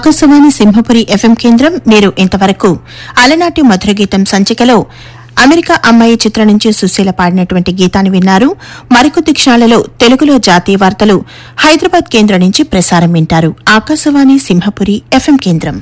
Akashvani Simhapuri FM కేంద్రం మీరు ఇంతవరకు అలనాటి మధుర గీతం సంచికలో అమెరికా అమ్మాయి చిత్రం నుంచి సుశీల పాడినటువంటి గీతాన్ని విన్నారు మరికొద్ది క్షణాలలో తెలుగులో జాతీయ వార్తలు హైదరాబాద్ కేంద్రం నుంచి ప్రసారం వింటారు ఆకాశవాణి సింహపురి ఎఫ్ఎం కేంద్రం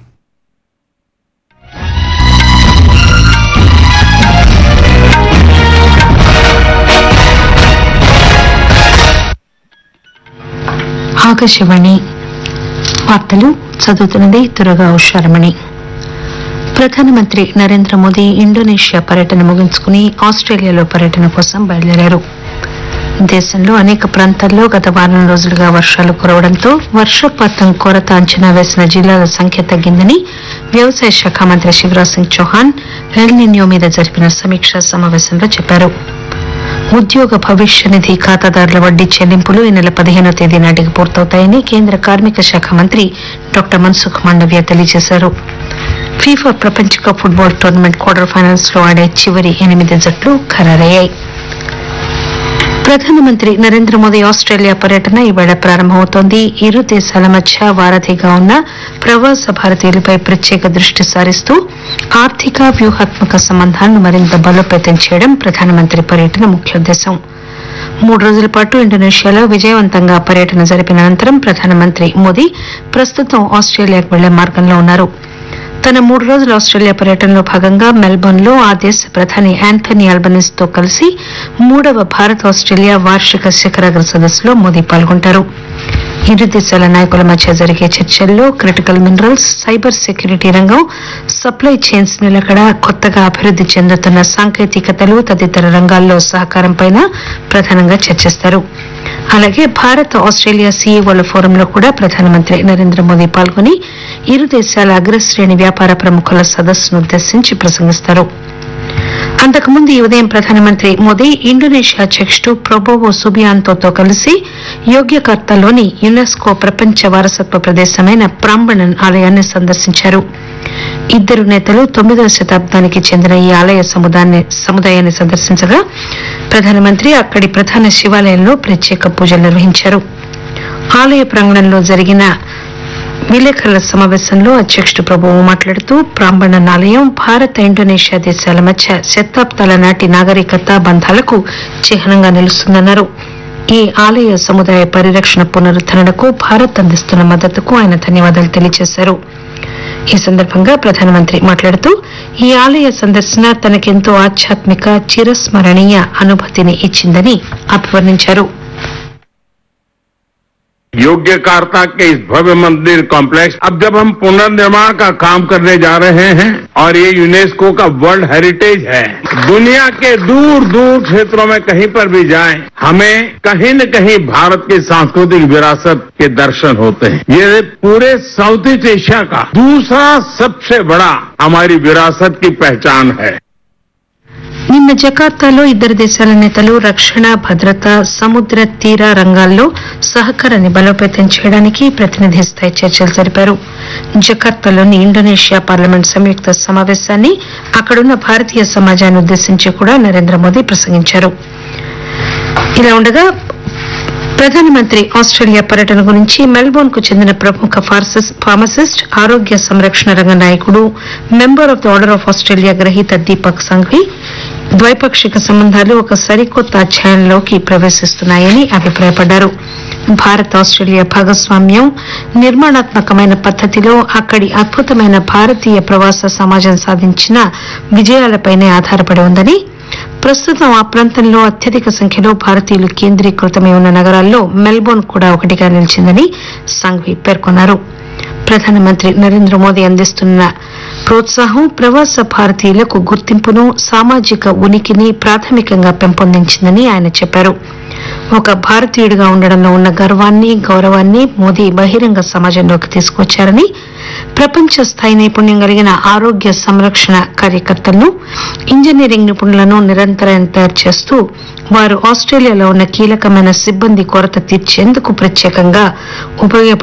ఆకాశవాణి వార్తలు చదువుతున్నది తురగా ఉషారమణి ప్రధానమంత్రి నరేంద్ర మోదీ ఇండోనేషియా పర్యటన ముగించుకుని ఆస్ట్రేలియాలో పర్యటన కోసం బయలుదేరారు దేశంలో అనేక ప్రాంతాల్లో గత వారం రోజులుగా వర్షాలు కురవడంతో వర్షపాతం కొరత అంచనా వేసిన జిల్లాల సంఖ్య తగ్గిందని వ్యవసాయ శాఖ మంత్రి శివరాజ్ సింగ్ చౌహాన్ ఎల్నిన్యో మీద జరిపిన సమీక్షా సమావేశంలో చెప్పారు ఉద్యోగ భవిష్య నిధి ఖాతాదారుల వడ్డీ చెల్లింపులు ఈ నెల పదిహేనో తేదీ నాటికి పూర్తవుతాయని కేంద్ర కార్మిక శాఖ మంత్రి డాక్టర్ మన్సుఖ్ మాండవ్య తెలియజేశారు ఫీఫా ప్రపంచ cup football tournament quarter finals లో ఆడే చివరి ఎనిమిది జట్లు ఖరారయ్యాయి ప్రధానమంత్రి నరేంద్ర మోదీ ఆస్ట్రేలియా పర్యటన ఈవేళ ప్రారంభమవుతోంది ఇరు దేశాల మధ్య వారధిగా ఉన్న ప్రవాస భారతీయులపై ప్రత్యేక దృష్టి సారిస్తూ ఆర్థిక వ్యూహాత్మక సంబంధాలను మరింత బలోపేతం చేయడం ప్రధానమంత్రి పర్యటన ముఖ్యోద్దేశం మూడు రోజుల పాటు ఇండోనేషియాలో విజయవంతంగా పర్యటన జరిపిన అనంతరం ప్రధానమంత్రి మోదీ ప్రస్తుతం ఆస్ట్రేలియాకు వెళ్లే మార్గంలో ఉన్నారు తన మూడు రోజుల ఆస్ట్రేలియా పర్యటనలో భాగంగా మెల్బోర్న్ లో ఆ దేశ ప్రధాని యాంథనీ అల్బనీస్ తో కలిసి మూడవ భారత్ ఆస్ట్రేలియా వార్షిక శిఖరాగ్ర సదస్సులో మోదీ పాల్గొంటారు ఇరు దేశాల నాయకుల మధ్య జరిగే చర్చల్లో క్రిటికల్ మినరల్స్ సైబర్ సెక్యూరిటీ రంగం సప్లై చైన్స్ నిలకడ కొత్తగా అభివృద్ది చెందుతున్న సాంకేతికతలు తదితర రంగాల్లో సహకారంపై ప్రధానంగా చర్చిస్తారు అలాగే భారత్ ఆస్ట్రేలియా సీఈఓల ఫోరంలో కూడా ప్రధానమంత్రి నరేంద్ర మోదీ పాల్గొని ఇరు దేశాల అగ్రశ్రేణి వ్యాపార ప్రముఖుల సదస్సును ఉద్దేశించి ప్రసంగిస్తారు అంతకుముందు ఈ ఉదయం ప్రధానమంత్రి మోదీ ఇండోనేషియా అధ్యక్షుడు ప్రొబోవో సుబియాంతోతో కలిసి యోగ్యకర్తలోని యునెస్కో ప్రపంచ వారసత్వ ప్రదేశమైన ప్రాంబణన్ ఆలయాన్ని సందర్శించారు ఇద్దరు నేతలు తొమ్మిదవ శతాబ్దానికి చెందిన ఈ ఆలయ సముదాయాన్ని సముదాయాన్ని సందర్శించగా ప్రధానమంత్రి అక్కడి ప్రధాన శివాలయంలో ప్రత్యేక పూజలు నిర్వహించారు ఆలయ ప్రాంగణంలో జరిగిన విలేకరుల సమావేశంలో అధ్యక్షుడు ప్రభువు మాట్లాడుతూ ప్రాంబణన్ ఆలయం భారత ఇండోనేషియా దేశాల మధ్య శతాబ్దాల నాటి నాగరికత బంధాలకు చిహ్నంగా నిలుస్తుందన్నారు ఈ ఆలయ సముదాయ పరిరక్షణ పునరుద్దరణకు భారత్ అందిస్తున్న మద్దతుకు ఆయన ధన్యవాదాలు తెలియజేశారు ఈ సందర్భంగా ప్రధానమంత్రి మాట్లాడుతూ ఈ ఆలయ సందర్శన తనకెంతో ఆధ్యాత్మిక చిరస్మరణీయ అనుభూతిని ఇచ్చిందని అభివర్ణించారు योग्यकार्ता के इस भव्य मंदिर कॉम्प्लेक्स अब जब हम पुनर्निर्माण का काम करने जा रहे हैं और ये यूनेस्को का वर्ल्ड हेरिटेज है दुनिया के दूर दूर क्षेत्रों में कहीं पर भी जाएं हमें कहीं न कहीं भारत की सांस्कृतिक विरासत के दर्शन होते हैं ये पूरे साउथ ईस्ट एशिया का दूसरा सबसे बड़ा हमारी विरासत की पहचान है నిన్న జకార్తాలో ఇద్దరు దేశాల నేతలు రక్షణ భద్రత సముద్ర తీర రంగాల్లో సహకారాన్ని బలోపేతం చేయడానికి ప్రతినిధి స్థాయి చర్చలు జరిపారు జకార్తాలోని ఇండోనేషియా పార్లమెంట్ సంయుక్త సమావేశాన్ని అక్కడున్న భారతీయ సమాజాన్ని ఉద్దేశించి కూడా నరేంద్ర మోదీ ప్రసంగించారు ఇలా ఉండగా ప్రధానమంత్రి ఆస్ట్రేలియా పర్యటన గురించి మెల్బోర్న్ కు చెందిన ప్రముఖ ఫార్సిస్- ఫార్మసిస్ట్ ఆరోగ్య సంరక్షణ రంగ నాయకుడు member of the order of Australia గ్రహీత దీపక్ సంఘవి ద్వైపాక్షిక సంబంధాలు ఒక సరికొత్త అధ్యాయంలోకి ప్రవేశిస్తున్నాయని అభిప్రాయపడ్డారు భారత్ ఆస్ట్రేలియా భాగస్వామ్యం నిర్మాణాత్మకమైన పద్దతిలో అక్కడి అద్భుతమైన భారతీయ ప్రవాస సమాజం సాధించిన విజయాలపైనే ఆధారపడి ఉందని ప్రస్తుతం ఆ ప్రాంతంలో అత్యధిక సంఖ్యలో భారతీయులు కేంద్రీకృతమై ఉన్న నగరాల్లో మెల్బోర్న్ కూడా ఒకటిగా నిలిచిందని సంఘవి పేర్కొన్నారు ప్రధానమంత్రి నరేంద్ర మోదీ అందిస్తున్న ప్రోత్సాహం ప్రవాస భారతీయులకు గుర్తింపును సామాజిక ఉనికిని ప్రాథమికంగా పెంపొందించిందని ఆయన చెప్పారు ఒక భారతీయుడిగా ఉండడంలో ఉన్న గర్వాన్ని గౌరవాన్ని మోదీ బహిరంగ సమాజంలోకి తీసుకొచ్చారని ప్రపంచ స్థాయి నైపుణ్యం కలిగిన ఆరోగ్య సంరక్షణ కార్యకర్తలను ఇంజనీరింగ్ నిపుణులను నిరంతరం తయారు చేస్తూ వారు ఆస్ట్రేలియాలో ఉన్న కీలకమైన సిబ్బంది కొరత తీర్చేందుకు ప్రత్యేకంగా ఉపయోగ